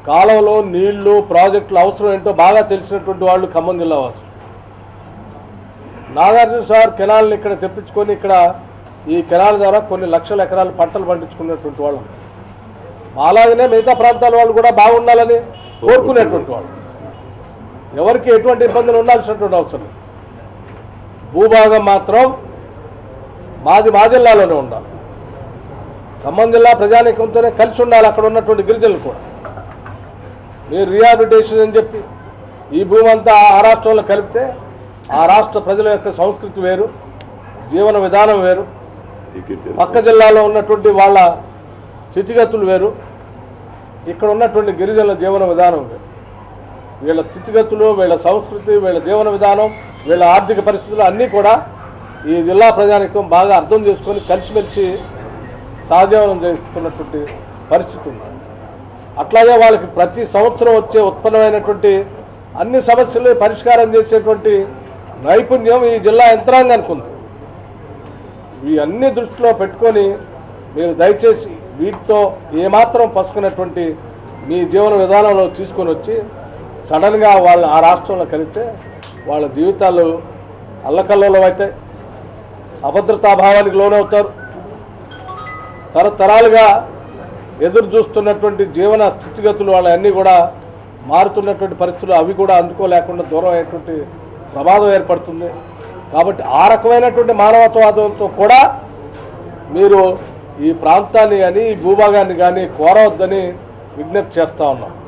కాలంలో నీళ్లు ప్రాజెక్టులు అవసరం ఏంటో బాగా తెలిసినటువంటి వాళ్ళు ఖమ్మం జిల్లా వాసులు నాగార్జున సార్ కెనాల్ని ఇక్కడ తెప్పించుకొని ఇక్కడ ఈ కెనాల్ ద్వారా కొన్ని లక్షల ఎకరాలు పంటలు పండించుకున్నటువంటి వాళ్ళు అలాగనే మిగతా ప్రాంతాల వాళ్ళు కూడా బాగుండాలని కోరుకునేటువంటి వాళ్ళు ఎవరికి ఎటువంటి ఇబ్బందులు ఉండాల్సినటువంటి అవసరం లేదు భూభాగం మాత్రం మాది మా జిల్లాలోనే ఉండాలి ఖమ్మం జిల్లా ప్రజానీకంతోనే కలిసి ఉండాలి అక్కడ ఉన్నటువంటి గిరిజనులు కూడా మీరు రిహాబిలిటేషన్ అని చెప్పి ఈ భూమి అంతా ఆ రాష్ట్రంలో కలిపితే ఆ రాష్ట్ర ప్రజల యొక్క సంస్కృతి వేరు జీవన విధానం వేరు పక్క జిల్లాలో ఉన్నటువంటి వాళ్ళ స్థితిగతులు వేరు ఇక్కడ ఉన్నటువంటి గిరిజనుల జీవన విధానం వేరు వీళ్ళ స్థితిగతులు వీళ్ళ సంస్కృతి వీళ్ళ జీవన విధానం వీళ్ళ ఆర్థిక పరిస్థితులు అన్నీ కూడా ఈ జిల్లా ప్రజానికం బాగా అర్థం చేసుకొని కలిసిమెలిసి సహజీవనం చేస్తున్నటువంటి పరిస్థితి ఉంది అట్లాగే వాళ్ళకి ప్రతి సంవత్సరం వచ్చే ఉత్పన్నమైనటువంటి అన్ని సమస్యలు పరిష్కారం చేసేటువంటి నైపుణ్యం ఈ జిల్లా యంత్రాంగానికి ఉంది ఈ అన్ని దృష్టిలో పెట్టుకొని మీరు దయచేసి వీటితో ఏమాత్రం పసుకున్నటువంటి మీ జీవన విధానంలో తీసుకొని వచ్చి సడన్గా వాళ్ళ ఆ రాష్ట్రంలో కలిపితే వాళ్ళ జీవితాలు అల్లకల్లోలం అవుతాయి అభద్రతాభావానికి లోనవుతారు తరతరాలుగా ఎదురు చూస్తున్నటువంటి జీవన స్థితిగతులు వాళ్ళన్నీ కూడా మారుతున్నటువంటి పరిస్థితులు అవి కూడా అందుకోలేకుండా దూరం అయ్యేటువంటి ప్రమాదం ఏర్పడుతుంది కాబట్టి ఆ రకమైనటువంటి మానవత్వవాదంతో కూడా మీరు ఈ ప్రాంతాన్ని కానీ ఈ భూభాగాన్ని కానీ కోరవద్దని విజ్ఞప్తి చేస్తూ ఉన్నాం